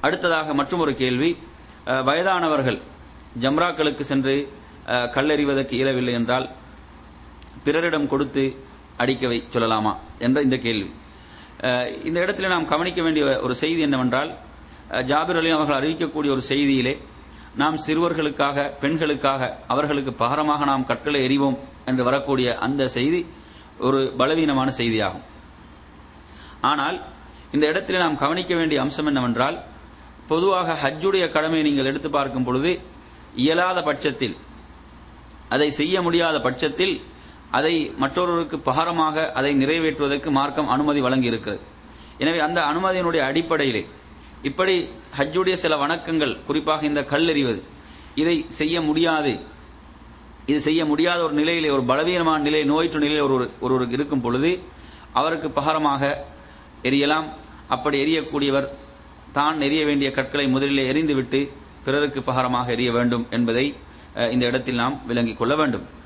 அடுத்ததாக மற்றும் ஒரு கேள்வி அஹ், வயதானவர்கள் ஜம்ராக்களுக்கு சென்று அஹ், கல்லெறிவதற்கு இயலவில்லை என்றால் பிறரிடம் கொடுத்து அடிக்கவை சொல்லலாமா என்ற இந்த கேள்வி அஹ், இந்த இடத்துல நாம் கவனிக்க வேண்டிய ஒரு செய்தி என்னவென்றால் அஹ், ஜாபிர் அலி அவர்கள் அறிவிக்கக்கூடிய ஒரு செய்தியிலே நாம் சிறுவர்களுக்காக பெண்களுக்காக அவர்களுக்கு பகரமாக நாம் கற்களை எறிவோம் என்று வரக்கூடிய அந்த செய்தி ஒரு பலவீனமான செய்தியாகும் ஆனால் இந்த இடத்திலே நாம் கவனிக்க வேண்டிய அம்சம் என்னவென்றால் பொதுவாக ஹஜ்ஜுடைய கடமையை நீங்கள் எடுத்து பார்க்கும் பொழுது இயலாத பட்சத்தில் அதை செய்ய முடியாத பட்சத்தில் அதை மற்றொருவருக்கு பகரமாக அதை நிறைவேற்றுவதற்கு மார்க்கம் அனுமதி வழங்கி இருக்கிறது எனவே அந்த அனுமதியினுடைய அடிப்படையிலே இப்படி ஹஜ்ஜுடைய சில வணக்கங்கள் குறிப்பாக இந்த கல்லெறிவது இதை செய்ய முடியாது இது செய்ய முடியாத ஒரு நிலையிலே ஒரு பலவீனமான நிலை நோயற்ற நிலையில் ஒரு ஒருவருக்கு இருக்கும் பொழுது அவருக்கு பகரமாக எரியலாம் அப்படி எரியக்கூடியவர் தான் எரிய வேண்டிய கற்களை முதலிலே எரிந்துவிட்டு பிறருக்கு பகரமாக எரிய வேண்டும் என்பதை அஹ், இந்த இடத்தில் நாம் விளங்கிக் கொள்ள வேண்டும்